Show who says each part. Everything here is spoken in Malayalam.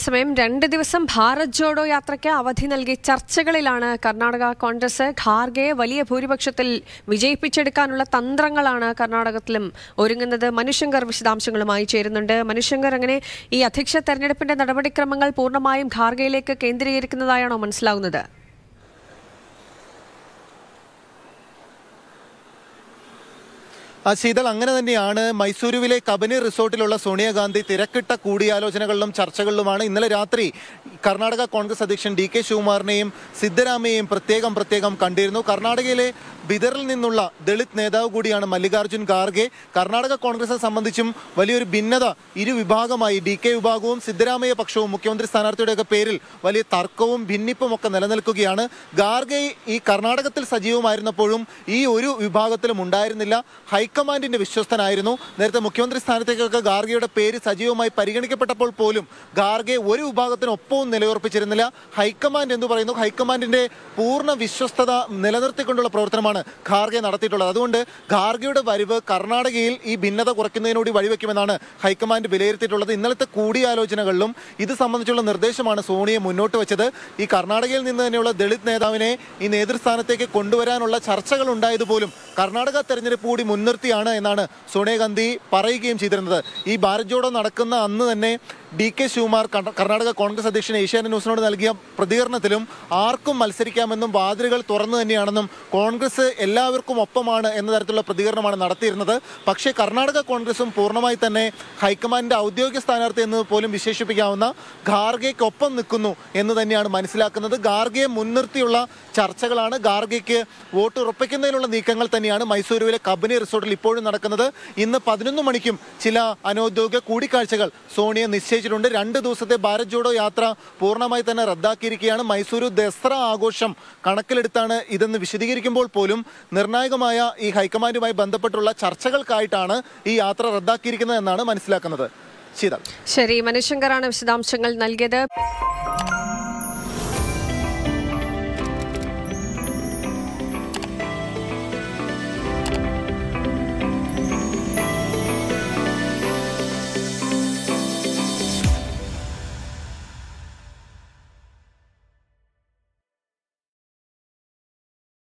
Speaker 1: അതേസമയം രണ്ട് ദിവസം ഭാരത് ജോഡോ യാത്രയ്ക്ക് അവധി നൽകി ചർച്ചകളിലാണ് കർണാടക കോൺഗ്രസ് ഖാർഗെയെ വലിയ ഭൂരിപക്ഷത്തിൽ വിജയിപ്പിച്ചെടുക്കാനുള്ള തന്ത്രങ്ങളാണ് കർണാടകത്തിലും ഒരുങ്ങുന്നത് മനുശങ്കർ വിശദാംശങ്ങളുമായി ചേരുന്നുണ്ട് മനുശങ്കർ അങ്ങനെ ഈ അധ്യക്ഷ തെരഞ്ഞെടുപ്പിന്റെ നടപടിക്രമങ്ങൾ പൂർണ്ണമായും ഖാർഗെയിലേക്ക് കേന്ദ്രീകരിക്കുന്നതായാണോ മനസ്സിലാവുന്നത്
Speaker 2: ആ ശീതൾ അങ്ങനെ തന്നെയാണ് മൈസൂരുവിലെ കബനി റിസോർട്ടിലുള്ള സോണിയാഗാന്ധി തിരക്കിട്ട കൂടിയാലോചനകളിലും ചർച്ചകളിലുമാണ് ഇന്നലെ രാത്രി കർണാടക കോൺഗ്രസ് അധ്യക്ഷൻ ഡി കെ ശിവകുമാറിനെയും സിദ്ധരാമയെയും പ്രത്യേകം പ്രത്യേകം കണ്ടിരുന്നു കർണാടകയിലെ ബിദറിൽ നിന്നുള്ള ദളിത് നേതാവ് കൂടിയാണ് മല്ലികാർജുൻ ഖാർഗെ കർണാടക കോൺഗ്രസിനെ സംബന്ധിച്ചും വലിയൊരു ഭിന്നത ഇരു വിഭാഗമായി ഡി കെ വിഭാഗവും സിദ്ധരാമയ്യ പക്ഷവും മുഖ്യമന്ത്രി സ്ഥാനാർത്ഥിയുടെയൊക്കെ പേരിൽ വലിയ തർക്കവും ഭിന്നിപ്പും ഒക്കെ നിലനിൽക്കുകയാണ് ഖാർഗെ ഈ കർണാടകത്തിൽ സജീവമായിരുന്നപ്പോഴും ഈ ഒരു വിഭാഗത്തിലും ഉണ്ടായിരുന്നില്ല ഹൈക്കമാൻഡിന്റെ വിശ്വസ്തനായിരുന്നു നേരത്തെ മുഖ്യമന്ത്രി സ്ഥാനത്തേക്കൊക്കെ ഖാർഗെയുടെ പേര് സജീവമായി പരിഗണിക്കപ്പെട്ടപ്പോൾ പോലും ഖാർഗെ ഒരു വിഭാഗത്തിനൊപ്പവും നിലയുറപ്പിച്ചിരുന്നില്ല ഹൈക്കമാൻഡ് എന്ന് പറയുന്നു ഹൈക്കമാൻഡിന്റെ പൂർണ്ണ വിശ്വസ്തത നിലനിർത്തിക്കൊണ്ടുള്ള പ്രവർത്തനമാണ് ഖാർഗെ നടത്തിയിട്ടുള്ളത് അതുകൊണ്ട് ഖാർഗെയുടെ വരവ് കർണാടകയിൽ ഈ ഭിന്നത കുറയ്ക്കുന്നതിനോട് വഴിവെക്കുമെന്നാണ് ഹൈക്കമാൻഡ് വിലയിരുത്തിയിട്ടുള്ളത് ഇന്നലത്തെ കൂടിയാലോചനകളിലും ഇത് സംബന്ധിച്ചുള്ള നിർദ്ദേശമാണ് സോണിയെ മുന്നോട്ട് വെച്ചത് ഈ കർണാടകയിൽ നിന്ന് തന്നെയുള്ള ദളിത് നേതാവിനെ ഈ നേതൃസ്ഥാനത്തേക്ക് കൊണ്ടുവരാനുള്ള ചർച്ചകൾ ഉണ്ടായതുപോലും കർണാടക തെരഞ്ഞെടുപ്പ് കൂടി മുൻനിർത്തിയാണ് എന്നാണ് സോണിയാഗാന്ധി പറയുകയും ചെയ്തിരുന്നത് ഈ ഭാരത് ജോഡോ നടക്കുന്ന അന്ന് തന്നെ ഡി കെ ശിവകുമാർ കർണ- കർണാടക കോൺഗ്രസ് അധ്യക്ഷൻ ഏഷ്യാനെറ്റ് ന്യൂസിനോട് നൽകിയ പ്രതികരണത്തിലും ആർക്കും മത്സരിക്കാമെന്നും വാതിലുകൾ തുറന്നു തന്നെയാണെന്നും കോൺഗ്രസ് എല്ലാവർക്കും ഒപ്പമാണ് എന്ന തരത്തിലുള്ള പ്രതികരണമാണ് നടത്തിയിരുന്നത് പക്ഷേ കർണാടക കോൺഗ്രസും പൂർണ്ണമായി തന്നെ ഹൈക്കമാൻഡിന്റെ ഔദ്യോഗിക സ്ഥാനാർത്ഥി എന്ന് പോലും വിശേഷിപ്പിക്കാവുന്ന ഖാർഗെക്കൊപ്പം നിൽക്കുന്നു എന്ന് തന്നെയാണ് മനസ്സിലാക്കുന്നത് ഖാർഗെയെ മുൻനിർത്തിയുള്ള ചർച്ചകളാണ് ഖാർഗെക്ക് വോട്ട് ഉറപ്പിക്കുന്നതിനുള്ള നീക്കങ്ങൾ തന്നെയാണ് മൈസൂരുവിലെ കബനി റിസോർട്ടിൽ ഇപ്പോഴും നടക്കുന്നത് ഇന്ന് പതിനൊന്ന് മണിക്കും ചില അനൌദ്യോഗിക കൂടിക്കാഴ്ചകൾ സോണിയ നിശ്ചയിച്ചിട്ടുണ്ട് രണ്ട് ദിവസത്തെ ഭാരത് ജോഡോ യാത്ര പൂർണ്ണമായി തന്നെ റദ്ദാക്കിയിരിക്കുകയാണ് മൈസൂരു ദസറ ആഘോഷം കണക്കിലെടുത്താണ് ഇതെന്ന് വിശദീകരിക്കുമ്പോൾ പോലും നിർണായകമായ ഈ ഹൈക്കമാൻഡുമായി ബന്ധപ്പെട്ടുള്ള ചർച്ചകൾക്കായിട്ടാണ് ഈ യാത്ര റദ്ദാക്കിയിരിക്കുന്നത് എന്നാണ് മനസ്സിലാക്കുന്നത് ശീതൾ
Speaker 1: ശരി മനുശങ്കറാണ് വിശദാംശങ്ങൾ നൽകിയത്